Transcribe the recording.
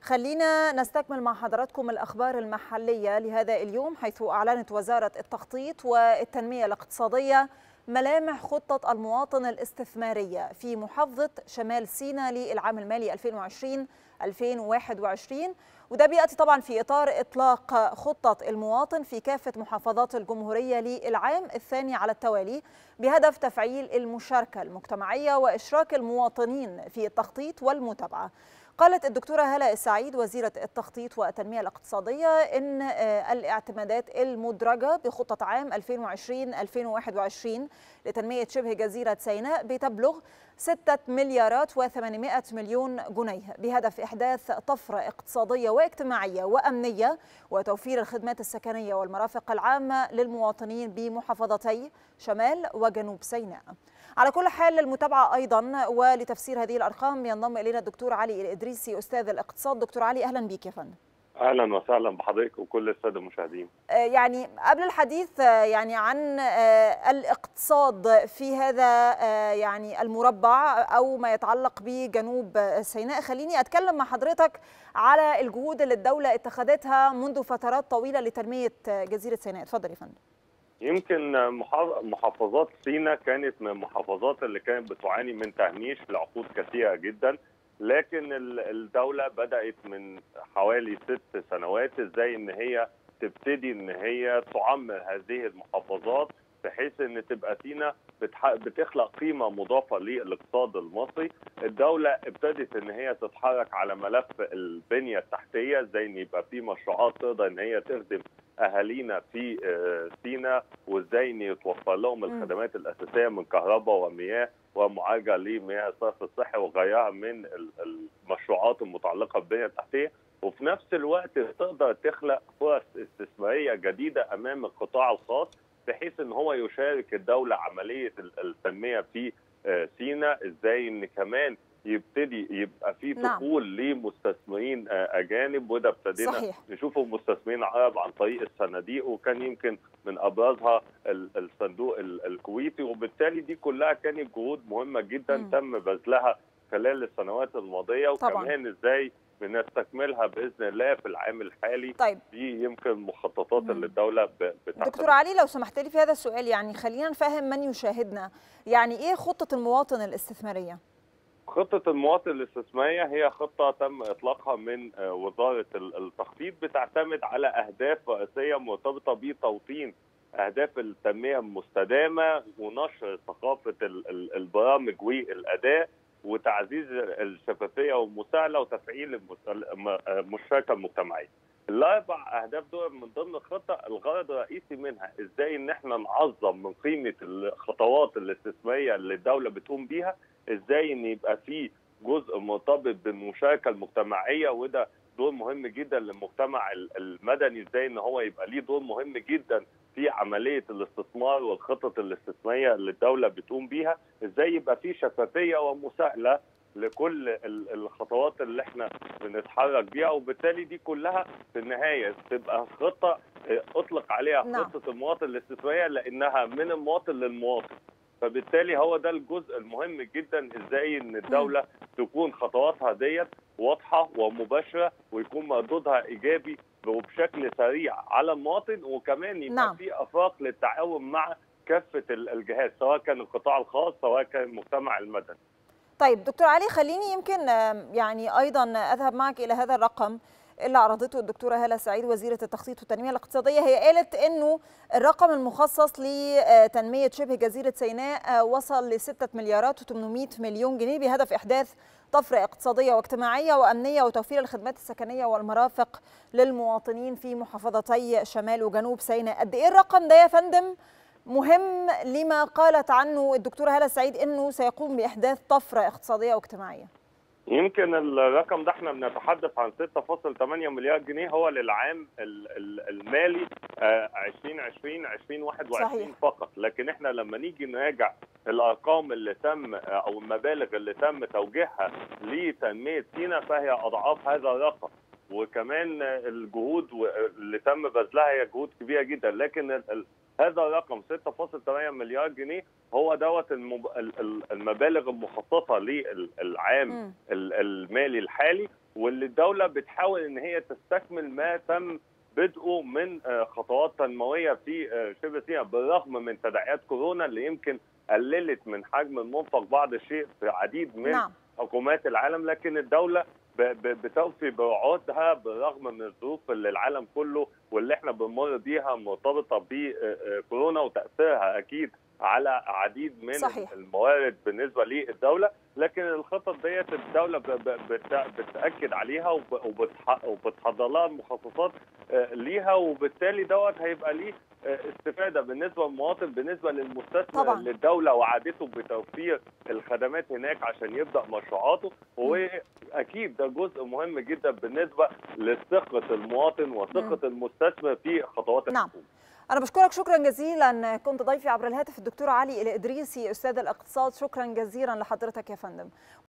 خلينا نستكمل مع حضراتكم الأخبار المحلية لهذا اليوم حيث أعلنت وزارة التخطيط والتنمية الاقتصادية ملامح خطة المواطن الاستثمارية في محافظة شمال سيناء للعام المالي 2020-2021 وده بيأتي طبعا في إطار إطلاق خطة المواطن في كافة محافظات الجمهورية للعام الثاني على التوالي بهدف تفعيل المشاركة المجتمعية وإشراك المواطنين في التخطيط والمتابعة قالت الدكتورة هلا السعيد وزيرة التخطيط والتنمية الاقتصادية إن الاعتمادات المدرجة بخطة عام 2020-2021 لتنمية شبه جزيرة سيناء بتبلغ 6 مليارات و800 مليون جنيه بهدف إحداث طفرة اقتصادية واجتماعية وأمنية وتوفير الخدمات السكنية والمرافق العامة للمواطنين بمحافظتي شمال وجنوب سيناء على كل حال للمتابعة أيضا ولتفسير هذه الأرقام ينضم إلينا الدكتور علي الإدريسي أستاذ الاقتصاد دكتور علي أهلا بك يا فندم اهلا وسهلا بحضرتك وكل الساده المشاهدين. يعني قبل الحديث يعني عن الاقتصاد في هذا يعني المربع او ما يتعلق بجنوب سيناء خليني اتكلم مع حضرتك على الجهود اللي الدوله اتخذتها منذ فترات طويله لتنميه جزيره سيناء اتفضل يا فندم. يمكن محافظات سيناء كانت من المحافظات اللي كانت بتعاني من تهميش لعقود كثيره جدا لكن الدوله بدات من حوالي ست سنوات ازاي ان هي تبتدي ان هي تعمر هذه المحافظات بحيث ان تبقى سينا بتخلق قيمه مضافه للاقتصاد المصري، الدوله ابتدت ان هي تتحرك على ملف البنيه التحتيه ازاي ان يبقى في مشروعات تقدر ان هي تخدم اهالينا في سينا وازاي ان يتوفر لهم الخدمات الاساسيه من كهرباء ومياه ومعالجه لمياه الصرف الصحي وغيرها من المشروعات المتعلقه بالبنيه التحتيه وفي نفس الوقت تقدر تخلق فرص استثماريه جديده امام القطاع الخاص بحيث ان هو يشارك الدوله عمليه التنميه في سينا ازاي ان كمان يبتدي يبقى في دخول نعم. لمستثمرين اجانب وده ابتدينا صحيح. نشوفه مستثمرين عرب عن طريق الصناديق وكان يمكن من ابرزها الصندوق الكويتي وبالتالي دي كلها كانت جهود مهمه جدا م. تم بذلها خلال السنوات الماضيه وكمان ازاي بنستكملها باذن الله في العام الحالي طيب. دي يمكن المخططات اللي الدوله بتعملها دكتور علي لو سمحت لي في هذا السؤال يعني خلينا نفهم من يشاهدنا يعني ايه خطه المواطن الاستثماريه خطة المواطن الاستثمارية هي خطة تم إطلاقها من وزارة التخطيط بتعتمد على أهداف رئيسية مرتبطة بتوطين أهداف التنمية المستدامة ونشر ثقافة البرامج والأداء وتعزيز الشفافية والمساءلة وتفعيل المشاركة المجتمعية. الاربع اهداف دول من ضمن الخطه الغرض الرئيسي منها ازاي ان احنا نعظم من قيمه الخطوات الاستثماريه اللي الدوله بتقوم بيها ازاي ان يبقى في جزء مرتبط بالمشاركه المجتمعيه وده دور مهم جدا للمجتمع المدني ازاي ان هو يبقى ليه دور مهم جدا في عمليه الاستثمار والخطط الاستثماريه اللي الدوله بتقوم بيها ازاي يبقى في شفافيه ومساءله لكل الخطوات اللي احنا بنتحرك بيها وبالتالي دي كلها في النهايه تبقى خطه اطلق عليها نعم. خطه المواطن الاستثماريه لانها من المواطن للمواطن فبالتالي هو ده الجزء المهم جدا ازاي ان الدوله تكون خطواتها ديت واضحه ومباشره ويكون مردودها ايجابي وبشكل سريع على المواطن وكمان يبقى نعم. في افاق للتعاون مع كافه الجهات سواء كان القطاع الخاص سواء كان المجتمع المدني طيب دكتور علي خليني يمكن يعني ايضا اذهب معك الى هذا الرقم اللي عرضته الدكتوره هاله سعيد وزيره التخطيط والتنميه الاقتصاديه هي قالت انه الرقم المخصص لتنميه شبه جزيره سيناء وصل ل 6 مليارات و800 مليون جنيه بهدف احداث طفره اقتصاديه واجتماعيه وامنيه وتوفير الخدمات السكنيه والمرافق للمواطنين في محافظتي شمال وجنوب سيناء قد ايه الرقم ده يا فندم مهم لما قالت عنه الدكتوره هاله سعيد انه سيقوم باحداث طفره اقتصاديه واجتماعيه يمكن الرقم ده احنا بنتحدث عن 6.8 مليار جنيه هو للعام المالي 2020 2021 صحيح. فقط لكن احنا لما نيجي نراجع الارقام اللي تم او المبالغ اللي تم توجيهها لتنميه سينا فهي اضعاف هذا الرقم وكمان الجهود اللي تم بذلها هي جهود كبيره جدا لكن هذا الرقم 6.8 مليار جنيه هو دوت المب... المبالغ المخصصه للعام المالي الحالي واللي الدوله بتحاول ان هي تستكمل ما تم بدءه من خطوات تنمويه في شبه سيناء بالرغم من تداعيات كورونا اللي يمكن قللت من حجم المنفق بعض الشيء في عديد من نعم. حكومات العالم لكن الدوله بتوفي بوعودها بالرغم من الظروف اللي العالم كله واللي احنا بنمر بيها مرتبطه بكورونا وتاثيرها اكيد على عديد من صحيح. الموارد بالنسبه للدوله لكن الخطط ديت الدوله بتاكد عليها وبتحضر لها المخصصات ليها وبالتالي دوت هيبقى ليه استفاده بالنسبه للمواطن بالنسبه للمستثمر طبعا. اللي الدوله وعدته بتوفير الخدمات هناك عشان يبدا مشروعاته واكيد ده جزء مهم جدا بالنسبه لثقه المواطن وثقه المستثمر في خطوات نعم. الحكومه أنا بشكرك شكرا جزيلا كنت ضيفي عبر الهاتف الدكتور علي الإدريسي أستاذ الاقتصاد شكرا جزيلا لحضرتك يا فندم